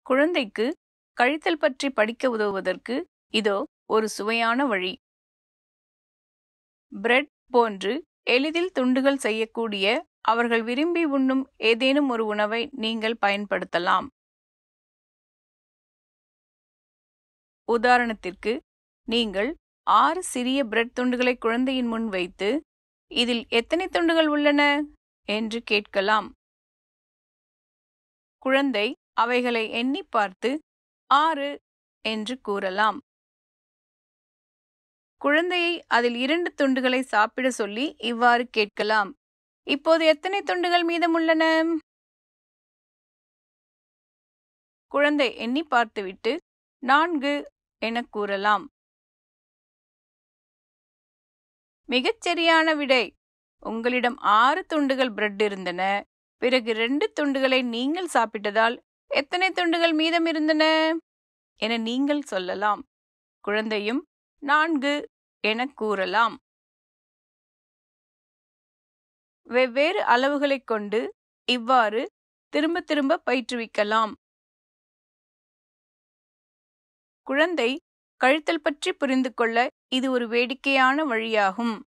குழந்தைக்கு கழித்தல் பற்றி படிக்க உதவுவதற்கு இதோ ஒரு சுவையான வழி பிரெட் போன்று எளிதில் துண்டுகள் செய்யக்கூடிய அவர்கள் விரும்பி உண்ணும் ஏதேனும் ஒரு உணவை நீங்கள் பயன்படுத்தலாம் உதாரணத்திற்கு நீங்கள் ஆறு சிறிய பிரெட் துண்டுகளை குழந்தையின் முன் வைத்து இதில் எத்தனை துண்டுகள் உள்ளன என்று கேட்கலாம் குழந்தை அவைகளை எண்ணி பார்த்து ஆறு என்று கூறலாம் குழந்தையை அதில் இரண்டு துண்டுகளை சாப்பிட சொல்லி இவ்வாறு கேட்கலாம் இப்போது எத்தனை துண்டுகள் மீதமுள்ளன குழந்தை எண்ணி பார்த்துவிட்டு நான்கு என கூறலாம் மிகச் சரியான விடை உங்களிடம் ஆறு துண்டுகள் பிரெட் இருந்தன பிறகு ரெண்டு துண்டுகளை நீங்கள் சாப்பிட்டதால் எத்தனை துண்டுகள் மீதம் இருந்தன என நீங்கள் சொல்லலாம் குழந்தையும் நான்கு என கூறலாம் வெவ்வேறு அளவுகளைக் கொண்டு இவ்வாறு திரும்ப திரும்ப பயிற்றுவிக்கலாம் குழந்தை கழித்தல் பற்றி புரிந்து கொள்ள இது ஒரு வேடிக்கையான வழியாகும்